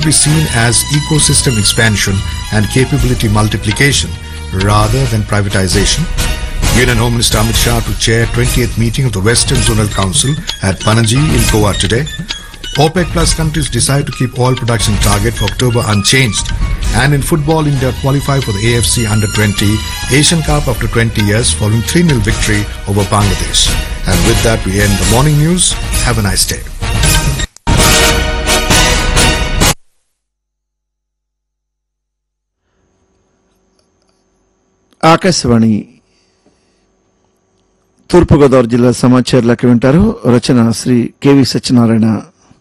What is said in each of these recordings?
be seen as ecosystem expansion and capability multiplication rather than privatization. Union Home Minister Amit Shah to chair 20th meeting of the Western Zonal Council at Panaji in Goa today. OPEC plus countries decide to keep oil production target for October unchanged. And in football, India qualify for the AFC Under 20 Asian Cup after 20 years following 3-0 victory over Bangladesh. And with that, we end the morning news. Have a nice day. Akashvani తూర్పుగోదావరి జిల్లా సమాచారాలకు వింటారు రచన Shri KV Satyanarayana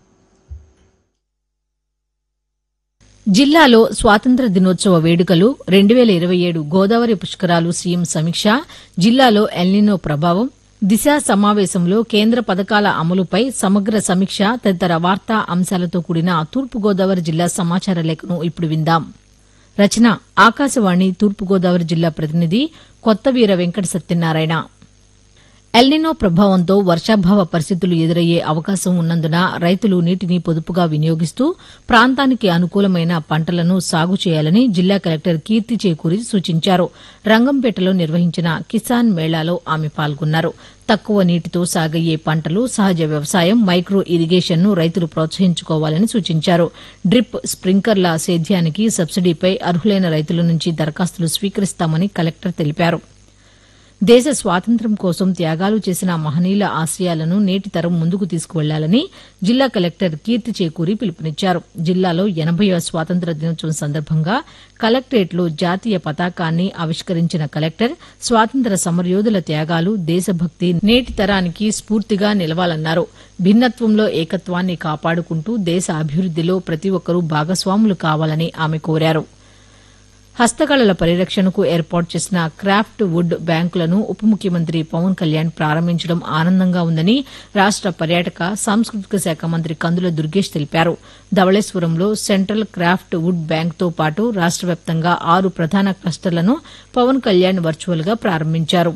జిల్లాలో స్వాతంత్ర దినోత్సవ వేడుకలు రెండు వేల ఇరవై ఏడు గోదావరి పుష్కరాలు సీఎం సమీక్ష జిల్లాలో ఎల్నినో ప్రభావం దిశ సమావేశంలో కేంద్ర పథకాల అమలుపై సమగ్ర సమీక్ష తదితర వార్తా అంశాలతో కూడిన తూర్పుగోదావరి జిల్లా సమాచార లేఖను ఇప్పుడు విందాం రచన ఆకాశవాణి తూర్పుగోదావరి జిల్లా ప్రతినిధి కొత్తవీర వెంకట సత్యనారాయణ ఎల్నినో ప్రభావంతో వర్షాభావ పరిస్థితులు ఎదురయ్యే అవకాశం ఉన్నందున రైతులు నీటిని పొదుపుగా వినియోగిస్తూ ప్రాంతానికి అనుకూలమైన పంటలను సాగు చేయాలని జిల్లా కలెక్టర్ కీర్తి చేకూరి సూచించారు రంగంపేటలో నిర్వహించిన కిసాన్ మేళాలో ఆమె పాల్గొన్నారు తక్కువ నీటితో సాగయ్యే పంటలు సహజ వ్యవసాయం మైక్రో ఇరిగేషన్ను రైతులు ప్రోత్సహించుకోవాలని సూచించారు డ్రిప్ స్ప్రింకర్ల సేద్యానికి సబ్సిడీపై అర్హులైన రైతుల నుంచి దరఖాస్తులు స్వీకరిస్తామని కలెక్టర్ తెలిపారు దేశ స్వాతంత్ర్యం కోసం త్యాగాలు చేసిన మహనీయుల ఆశయాలను నేటి తరం ముందుకు తీసుకువెళ్లాలని జిల్లా కలెక్టర్ కీర్తి చేకూరి పిలుపునిచ్చారు జిల్లాలో ఎనభైవ స్వాతంత్ర దినోత్సవం సందర్భంగా కలెక్టరేట్లో జాతీయ పతాకాన్ని ఆవిష్కరించిన కలెక్టర్ స్వాతంత్ర సమరయోధుల త్యాగాలు దేశభక్తి నేటి తరానికి స్ఫూర్తిగా నిలవాలన్నారు భిన్నత్వంలో ఏకత్వాన్ని కాపాడుకుంటూ దేశ అభివృద్దిలో ప్రతి ఒక్కరూ భాగస్వాములు కావాలని ఆమె కోరారు హస్తకళల పరిరక్షణకు ఏర్పాటు చేసిన క్రాఫ్ట్ వుడ్ బ్యాంకులను ఉప ముఖ్యమంత్రి పవన్ కళ్యాణ్ ప్రారంభించడం ఆనందంగా ఉందని రాష్ట పర్యాటక సాంస్కృతిక శాఖ మంత్రి కందుల దుర్గేష్ తెలిపారు ధవళేశ్వరంలో సెంట్రల్ క్రాఫ్ట్ వుడ్ బ్యాంక్తో పాటు రాష్ట వ్యాప్తంగా ఆరు ప్రధాన క్లస్టర్లను పవన్ కళ్యాణ్ వర్చువల్ గా ప్రారంభించారు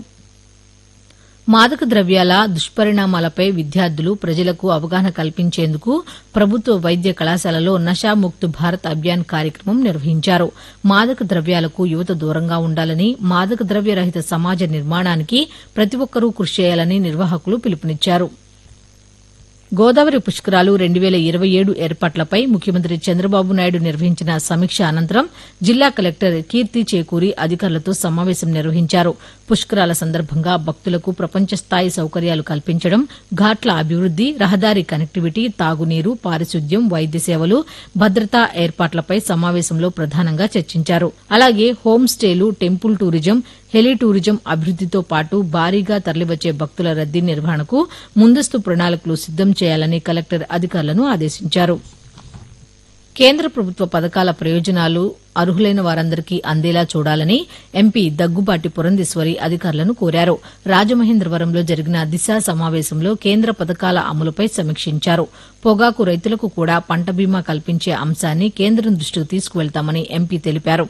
మాదక ద్రవ్యాల దుష్పరిణామాలపై విద్యార్థులు ప్రజలకు అవగాహన కల్పించేందుకు ప్రభుత్వ వైద్య కళాశాలలో నషాముక్త్ భారత్ అభియాన్ కార్యక్రమం నిర్వహించారు మాదక ద్రవ్యాలకు యువత దూరంగా ఉండాలని మాదక ద్రవ్య రహిత సమాజ నిర్మాణానికి ప్రతి ఒక్కరూ కృషి చేయాలని నిర్వాహకులు పిలుపునిచ్చారు గోదావరి పుష్కరాలు రెండు వేల ఇరవై ఏడు ఏర్పాట్లపై ముఖ్యమంత్రి చంద్రబాబు నాయుడు నిర్వహించిన సమీక్ష అనంతరం జిల్లా కలెక్టర్ కీర్తి చేకూరి అధికారులతో సమావేశం నిర్వహించారు పుష్కరాల సందర్భంగా భక్తులకు ప్రపంచ స్థాయి సౌకర్యాలు కల్పించడం ఘాట్ల అభివృద్ది రహదారి కనెక్టివిటీ తాగునీరు పారిశుద్ధ్యం వైద్య సేవలు భద్రతా ఏర్పాట్లపై సమావేశంలో ప్రధానంగా చర్చించారు అలాగే హోం స్టేలు టెంపుల్ టూరిజం హెలి టూరిజం అభివృద్దితో పాటు భారీగా తరలివచ్చే భక్తుల రద్దీ నిర్వహణకు ముందస్తు ప్రణాళికలు సిద్దం చేయాలని కలెక్టర్ అధికారులను ఆదేశించారు కేంద్ర ప్రభుత్వ పథకాల ప్రయోజనాలు అర్హులైన వారందరికీ అందేలా చూడాలని ఎంపీ దగ్గుబాటి పురంధేశ్వరి అధికారులను కోరారు రాజమహేంద్రవరంలో జరిగిన దిశ సమావేశంలో కేంద్ర పథకాల అమలుపై సమీక్షించారు పొగాకు రైతులకు కూడా పంట బీమా కల్పించే అంశాన్ని కేంద్రం దృష్టికి తీసుకువెళ్తామని ఎంపీ తెలిపారు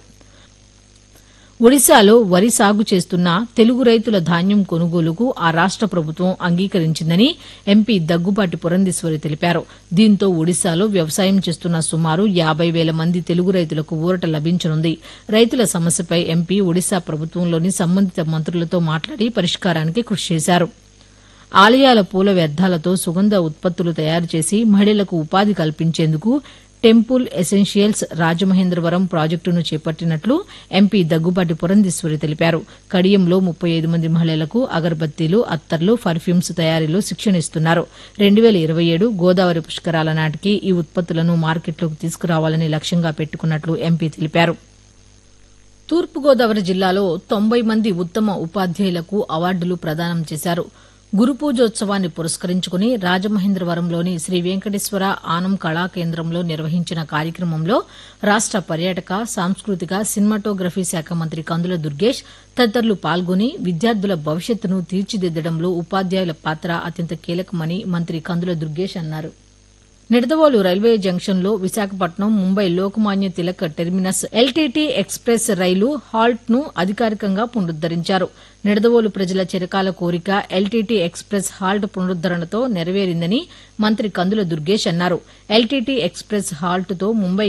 ఒడిశాలో వరి సాగు చేస్తున్న తెలుగు రైతుల ధాన్యం కొనుగోలుకు ఆ రాష్ట ప్రభుత్వం అంగీకరించిందని ఎంపీ దగ్గుబాటి పురంధేశ్వరి తెలిపారు దీంతో ఒడిశాలో వ్యవసాయం చేస్తున్న సుమారు యాబై వేల మంది తెలుగు రైతులకు ఊరట లభించనుంది రైతుల సమస్యపై ఎంపీ ఒడిశా ప్రభుత్వంలోని సంబంధిత మంత్రులతో మాట్లాడి పరిష్కారానికి కృషి చేశారు ఆలయాల పూల వ్యర్థాలతో సుగంధ ఉత్పత్తులు తయారు చేసి మహిళలకు ఉపాధి కల్పించేందుకు టెంపుల్ ఎసెన్షియల్స్ రాజమహేంద్రవరం ప్రాజెక్టును చేపట్టినట్లు ఎంపీ దగ్గుబాటి పురంధేశ్వరి తెలిపారు కడియంలో ముప్పై ఐదు మంది మహిళలకు అగరబత్తీలు అత్తర్లు పర్ఫ్యూమ్స్ తయారీలో శిక్షణ ఇస్తున్నారు రెండు వేల ఇరవై ఏడు గోదావరి పుష్కరాల నాటికి ఈ ఉత్పత్తులను మార్కెట్లోకి తీసుకురావాలని లక్ష్యంగా పెట్టుకున్నట్లు ఎంపీ తెలిపారు తూర్పుగోదావరి జిల్లాలో తొంభై మంది ఉత్తమ ఉపాధ్యాయులకు అవార్డులు ప్రదానం చేశారు గురు పూజోత్సవాన్ని పురస్కరించుకుని రాజమహేంద్రవరంలోని శ్రీ వెంకటేశ్వర ఆనం కళా కేంద్రంలో నిర్వహించిన కార్యక్రమంలో రాష్ట పర్యాటక సాంస్కృతిక సినిమాటోగ్రఫీ శాఖ మంత్రి కందుల దుర్గేష్ తదితరులు పాల్గొని విద్యార్థుల భవిష్యత్తును తీర్చిదిద్దడంలో ఉపాధ్యాయుల పాత్ర అత్యంత కీలకమని మంత్రి కందుల దుర్గేష్ అన్నారు నిడదవోలు రైల్వే జంక్షన్లో Visakhapatnam Mumbai Lokmanya Tilak terminus LTT express రైలు హాల్ట్ ను అధికారికంగా పునరుద్దరించారు నిడదవోలు ప్రజల చిరకాల కోరిక ఎల్టీటీ ఎక్స్ప్రెస్ హాల్ట్ పునరుద్దరణతో నెరవేరిందని మంత్రి కందుల దుర్గేష్ అన్నారు ఎల్టీటీ ఎక్స్ప్రెస్ హాల్ట్తో ముంబై